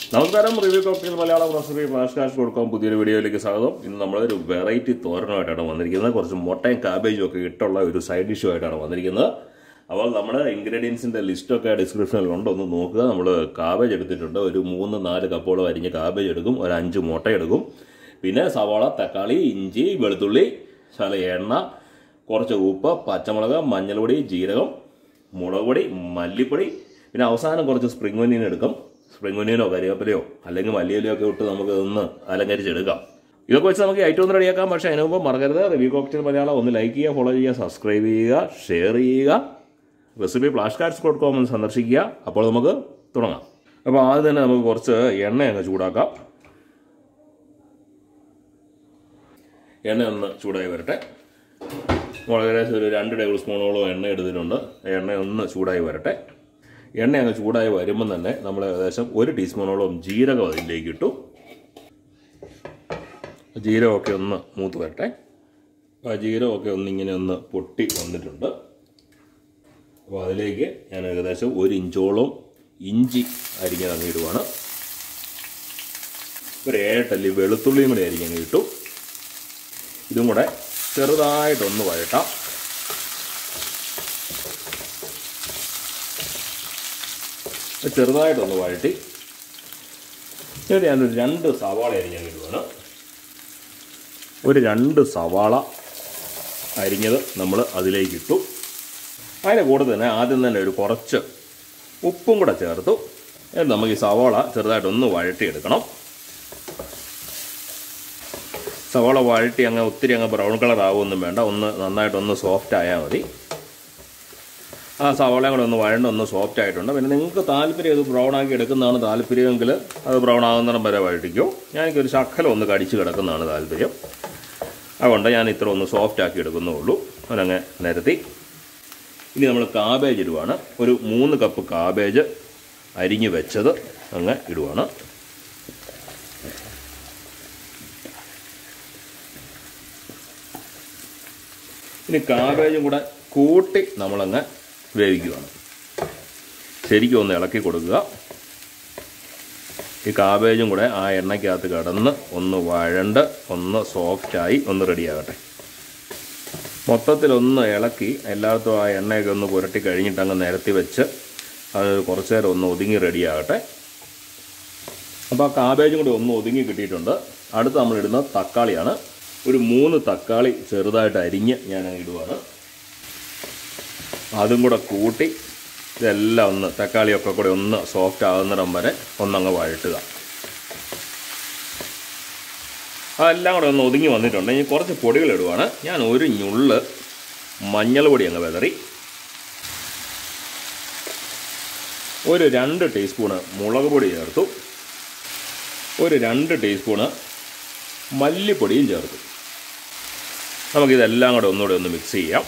നമസ്കാരം review cocktail Malayalam recipe flash cash കൊടുക്കാൻ പുതിയൊരു വീഡിയോയിലേക്ക് സ്വാഗതം ഇന്ന് നമ്മളൊരു വെറൈറ്റി തോരനുമായിട്ടാണ് വന്നിരിക്കുന്നത് കുറച്ച് മുട്ടയും കാബേജും ഒക്കെ ഇട്ടുള്ള ഒരു സൈഡ് ഡിഷുമായിട്ടാണ് വന്നിരിക്കുന്നത് അപ്പോൾ നമ്മുടെ ഇൻഗ്രീഡിയൻസിൻ്റെ ലിസ്റ്റൊക്കെ ഡിസ്ക്രിപ്ഷനിൽ ഉണ്ട് ഒന്ന് നോക്കുക നമ്മൾ കാബേജ് എടുത്തിട്ടുണ്ട് ഒരു മൂന്ന് നാല് കപ്പോളം അരിഞ്ഞ് കാബേജ് എടുക്കും ഒരു അഞ്ച് മുട്ട എടുക്കും പിന്നെ സവാള തക്കാളി ഇഞ്ചി വെളുത്തുള്ളി ശല എണ്ണ കുറച്ച് ഉപ്പ് പച്ചമുളക് മഞ്ഞൾപ്പൊടി ജീരകം മുളക് പൊടി മല്ലിപ്പൊടി പിന്നെ അവസാനം കുറച്ച് സ്പ്രിംഗ് ഒനിയൻ എടുക്കും സ്പ്രിംഗ് ഒനിയനോ കരിവേപ്പിലയോ അല്ലെങ്കിൽ മല്ലിയിലയോ ഒക്കെ ഇട്ട് നമുക്ക് ഒന്ന് അലങ്കരിച്ചെടുക്കാം ഇതൊക്കെ വെച്ച് നമുക്ക് ഏറ്റവും ഒന്ന് റെഡിയാക്കാം പക്ഷേ അതിന് മുമ്പ് മറക്കരുത് റിവ്യൂ കോക്ടെയിൽ മലയാളം ഒന്ന് ലൈക്ക് ചെയ്യുക ഫോളോ ചെയ്യുക സബ്സ്ക്രൈബ് ചെയ്യുക ഷെയർ ചെയ്യുക recipe flash cards dot com ഒന്ന് സന്ദർശിക്കുക അപ്പോൾ നമുക്ക് തുടങ്ങാം അപ്പോൾ ആദ്യം തന്നെ നമുക്ക് കുറച്ച് എണ്ണ അങ്ങ് ചൂടാക്കാം എണ്ണ ഒന്ന് ചൂടായി വരട്ടെ വളരെ ഒരു രണ്ട് ടേബിൾ സ്പൂണോളം എണ്ണ എടുത്തിട്ടുണ്ട് എണ്ണ ഒന്ന് ചൂടായി വരട്ടെ എണ്ണ അങ്ങ് ചൂടായി വരുമ്പം തന്നെ നമ്മൾ ഏകദേശം ഒരു ടീസ്പൂണോളം ജീരകം അതിലേക്ക് ഇട്ടു ജീരകമൊക്കെ ഒന്ന് മൂത്ത് വരട്ടെ അപ്പോൾ ആ ജീരകമൊക്കെ ഒന്ന് ഇങ്ങനെ ഒന്ന് പൊട്ടി വന്നിട്ടുണ്ട് അപ്പോൾ അതിലേക്ക് ഞാൻ ഏകദേശം ഒരു ഇഞ്ചോളം ഇഞ്ചി അരിഞ്ഞത് അങ്ങ് ഇടുവാണ് ഒരു ഏഴട്ടല്ലി വെളുത്തുള്ളിയും കൂടി അരിഞ്ഞങ്ങ് ഇട്ടു ഇതും കൂടെ ചെറുതായിട്ടൊന്ന് വഴട്ടാം ചെറുതായിട്ടൊന്ന് വഴട്ടി എന്നിട്ട് ഞാനൊരു രണ്ട് സവാള അരിഞ്ഞ് ഇടുവാണ് ഒരു രണ്ട് സവാള അരിഞ്ഞത് നമ്മൾ അതിലേക്ക് ഇട്ടു അതിൻ്റെ കൂടെ തന്നെ ആദ്യം തന്നെ ഒരു കുറച്ച് ഉപ്പും കൂടെ ചേർത്തു എന്നിട്ട് നമുക്ക് ഈ സവാള ചെറുതായിട്ടൊന്ന് വഴട്ടിയെടുക്കണം സവാള വഴട്ടി അങ്ങ് ഒത്തിരി അങ്ങ് ബ്രൗൺ കളർ ആവുമൊന്നും വേണ്ട ഒന്ന് നന്നായിട്ടൊന്ന് സോഫ്റ്റ് ആയാൽ മതി ആ സവാളയും കൂടെ ഒന്ന് വഴണ്ട് ഒന്ന് സോഫ്റ്റ് ആയിട്ടുണ്ട് പിന്നെ നിങ്ങൾക്ക് താല്പര്യം ഇത് ബ്രൗൺ ആക്കി എടുക്കുന്നതാണ് താല്പര്യമെങ്കിൽ അത് ബ്രൗൺ ആകുന്നിടം വരെ വഴറ്റിക്കോ ഞാനിക്കൊരു ശക്കലം ഒന്ന് കടിച്ച് കിടക്കുന്നതാണ് താല്പര്യം അതുകൊണ്ട് ഞാൻ ഇത്ര ഒന്ന് സോഫ്റ്റ് ആക്കി എടുക്കുന്നുള്ളൂ അവനങ്ങ് നിരത്തി ഇനി നമ്മൾ കാബേജ് ഇടുവാണ് ഒരു മൂന്ന് കപ്പ് കാബേജ് അരിഞ്ഞ് വെച്ചത് അങ്ങ് ഇടുവാണ് ഇനി കാബേജും കൂടെ കൂട്ടി നമ്മളങ്ങ് വേവിക്കുകയാണ് ശരിക്കും ഒന്ന് ഇളക്കി കൊടുക്കുക ഈ കാബേജും കൂടെ ആ എണ്ണയ്ക്കകത്ത് കിടന്ന് ഒന്ന് വഴണ്ട് ഒന്ന് സോഫ്റ്റായി ഒന്ന് റെഡിയാകട്ടെ മൊത്തത്തിലൊന്ന് ഇളക്കി എല്ലായിടത്തും ആ എണ്ണയൊക്കെ ഒന്ന് പുരട്ടി കഴിഞ്ഞിട്ട് അങ്ങ് നിരത്തി വെച്ച് അത് കുറച്ച് നേരം ഒന്ന് ഒതുങ്ങി റെഡിയാകട്ടെ അപ്പോൾ ആ കാബേജും കൂടി ഒന്ന് ഒതുങ്ങി കിട്ടിയിട്ടുണ്ട് അടുത്ത് നമ്മൾ ഇടുന്ന തക്കാളിയാണ് ഒരു മൂന്ന് തക്കാളി ചെറുതായിട്ട് അരിഞ്ഞ് ഞാൻ അങ്ങ് ഇടുവാണ് അതും കൂടെ കൂട്ടി ഇതെല്ലാം ഒന്ന് തക്കാളിയൊക്കെ കൂടെ ഒന്ന് സോഫ്റ്റ് ആകുന്നിടം വരെ ഒന്നങ്ങ് വഴട്ടുക അതെല്ലാം കൂടെ ഒന്ന് ഒതുങ്ങി വന്നിട്ടുണ്ട് ഇനി കുറച്ച് പൊടികൾ ഇടുവാണ് ഞാൻ ഒരു ഞുള്ള് മഞ്ഞൾ പൊടി അങ്ങ് വെതറി ഒരു രണ്ട് ടീസ്പൂണ് മുളക് പൊടി ചേർത്തു ഒരു രണ്ട് ടീസ്പൂണ് മല്ലിപ്പൊടിയും ചേർത്തു നമുക്കിതെല്ലാം കൂടെ ഒന്നുകൂടെ ഒന്ന് മിക്സ് ചെയ്യാം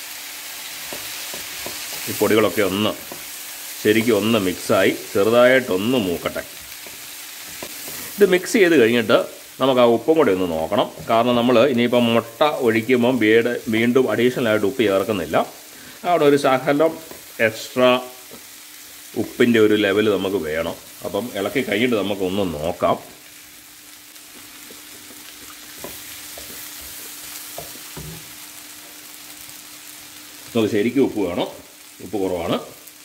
ഈ പൊടികളൊക്കെ ഒന്ന് ശരിക്കും ഒന്ന് മിക്സായി ചെറുതായിട്ടൊന്ന് മൂക്കട്ടെ ഇത് മിക്സ് ചെയ്ത് കഴിഞ്ഞിട്ട് നമുക്ക് ആ ഉപ്പും കൂടെ ഒന്ന് നോക്കണം കാരണം നമ്മൾ ഇനിയിപ്പം മുട്ട ഒഴിക്കുമ്പം വീട് വീണ്ടും അഡീഷണലായിട്ട് ഉപ്പ് ചേർക്കുന്നില്ല അവിടെ ഒരു ശകലം എക്സ്ട്രാ ഉപ്പിൻ്റെ ഒരു ലെവൽ നമുക്ക് വേണം അപ്പം ഇളക്കി കഴിഞ്ഞിട്ട് നമുക്കൊന്ന് നോക്കാം നമുക്ക് ശരിക്കും ഉപ്പ് വേണം ഉപ്പ് കുറവാണ്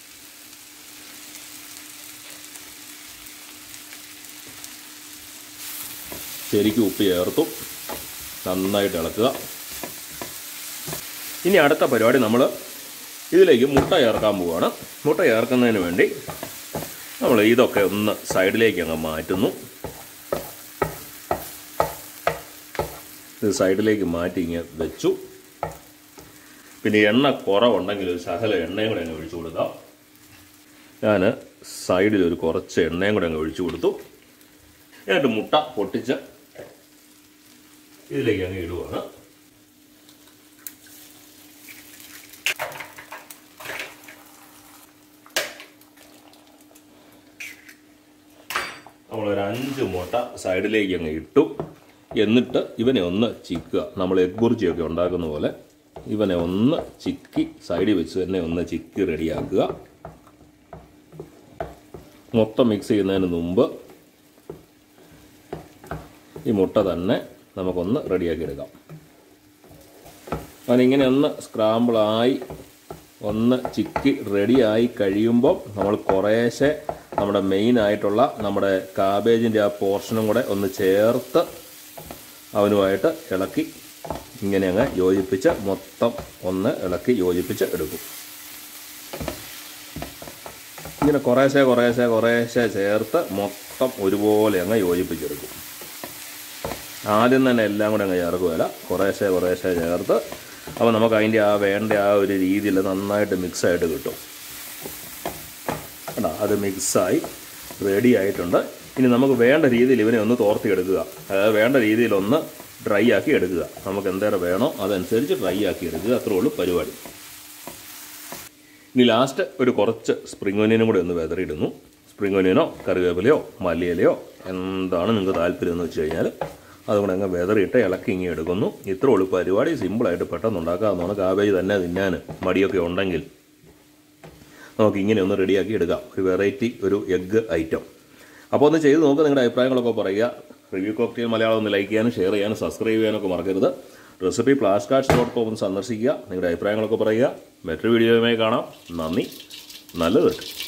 ശരിക്കും ഉപ്പ് ചേർത്തു നന്നായിട്ട് ഇളക്കുക ഇനി അടുത്ത പരിപാടി നമ്മൾ ഇതിലേക്ക് മുട്ട ചേർക്കാൻ പോവുകയാണ് മുട്ട ചേർക്കുന്നതിന് വേണ്ടി നമ്മൾ ഇതൊക്കെ ഒന്ന് സൈഡിലേക്ക് അങ്ങ് മാറ്റുന്നു ഇത് സൈഡിലേക്ക് മാറ്റി ഇങ്ങനെ വെച്ചു പിന്നെ എണ്ണ കുറവുണ്ടെങ്കിൽ ഒരു ശകല എണ്ണയും കൂടെ അങ്ങ് ഒഴിച്ചു കൊടുക്കാം ഞാൻ സൈഡിൽ ഒരു കുറച്ച് എണ്ണയും കൂടെ അങ്ങ് ഒഴിച്ചു കൊടുത്തു എന്നിട്ട് മുട്ട പൊട്ടിച്ച് ഇതിലേക്ക് അങ്ങ് ഇടുവാണ് നമ്മളൊരു അഞ്ച് മുട്ട സൈഡിലേക്ക് അങ്ങ് ഇട്ടു എന്നിട്ട് ഇവനെ ഒന്ന് ചിക്കുക നമ്മൾ എഗ് ബുർജിയൊക്കെ ഉണ്ടാക്കുന്ന പോലെ ഇവനെ ഒന്ന് ചിക്കി സൈഡിൽ വെച്ച് തന്നെ ഒന്ന് ചിക്കി റെഡിയാക്കുക മൊത്തം മിക്സ് ചെയ്യുന്നതിന് മുമ്പ് ഈ മുട്ട തന്നെ നമുക്കൊന്ന് റെഡിയാക്കി എടുക്കാം അതിങ്ങനെ ഒന്ന് സ്ക്രാമ്പിളായി ഒന്ന് ചിക്കി റെഡിയായി കഴിയുമ്പോൾ നമ്മൾ കുറേശ്ശെ നമ്മുടെ മെയിൻ ആയിട്ടുള്ള നമ്മുടെ കാബേജിൻ്റെ ആ പോർഷനും കൂടെ ഒന്ന് ചേർത്ത് അവനുമായിട്ട് ഇളക്കി ഇങ്ങനെ അങ്ങ് യോജിപ്പിച്ച് മൊത്തം ഒന്ന് ഇളക്കി യോജിപ്പിച്ച് എടുക്കും ഇങ്ങനെ കുറേശ്ശെ കുറേശ്ശെ കുറേശ്ശെ ചേർത്ത് മൊത്തം ഒരുപോലെ അങ്ങ് യോജിപ്പിച്ചെടുക്കും ആദ്യം തന്നെ എല്ലാം കൂടെ അങ്ങ് ചേർക്കുകയില്ല കുറേശ്ശെ കുറേശ്ശെ ചേർത്ത് അപ്പോൾ നമുക്ക് അതിൻ്റെ ആ വേണ്ട ആ ഒരു രീതിയിൽ നന്നായിട്ട് മിക്സായിട്ട് കിട്ടും കേട്ടോ അത് മിക്സായി റെഡി ആയിട്ടുണ്ട് ഇനി നമുക്ക് വേണ്ട രീതിയിൽ ഇവനെ ഒന്ന് തോർത്തിയെടുക്കുക അതായത് വേണ്ട രീതിയിൽ ഒന്ന് ഡ്രൈ ആക്കി എടുക്കുക നമുക്ക് എന്തേരം വേണോ അതനുസരിച്ച് ഡ്രൈ ആക്കി എടുക്കുക അത്രേ ഉള്ളൂ പരിപാടി ഇനി ലാസ്റ്റ് ഒരു കുറച്ച് സ്പ്രിംഗ് ഒനിയനും കൂടെ ഒന്ന് വെതറിയിടുന്നു സ്പ്രിംഗ് ഒനിയനോ കറിവേപ്പിലയോ മല്ലിയിലയോ എന്താണ് നിങ്ങൾക്ക് താല്പര്യം എന്ന് വെച്ച് കഴിഞ്ഞാൽ അതുകൊണ്ട് അങ്ങ് വെതറിയിട്ട് ഇളക്കി ഇങ്ങനെ എടുക്കുന്നു ഇത്ര ഉള്ളൂ പരിപാടി സിമ്പിളായിട്ട് പെട്ടെന്ന് ഉണ്ടാക്കാവുന്നതാണ് കാബേജ് തന്നെ തിന്നാൻ മടിയൊക്കെ ഉണ്ടെങ്കിൽ നമുക്ക് ഇങ്ങനെ ഒന്ന് റെഡിയാക്കി എടുക്കാം ഒരു വെറൈറ്റി ഒരു എഗ്ഗ് ഐറ്റം അപ്പോൾ ഒന്ന് ചെയ്ത് നോക്കുക നിങ്ങളുടെ അഭിപ്രായങ്ങളൊക്കെ പറയുക റിവ്യൂ കോക്ടെയിൽ മലയാളം ഒന്ന് ലൈക്ക് ചെയ്യാനും ഷെയർ ചെയ്യാനും സബ്സ്ക്രൈബ് ചെയ്യാനൊക്കെ മറക്കരുത് recipe flash cards dot com ഒന്ന് സന്ദർശിക്കുക നിങ്ങളുടെ അഭിപ്രായങ്ങളൊക്കെ പറയുക മറ്റൊരു വീഡിയോയുമായി കാണാം നന്ദി നല്ലത്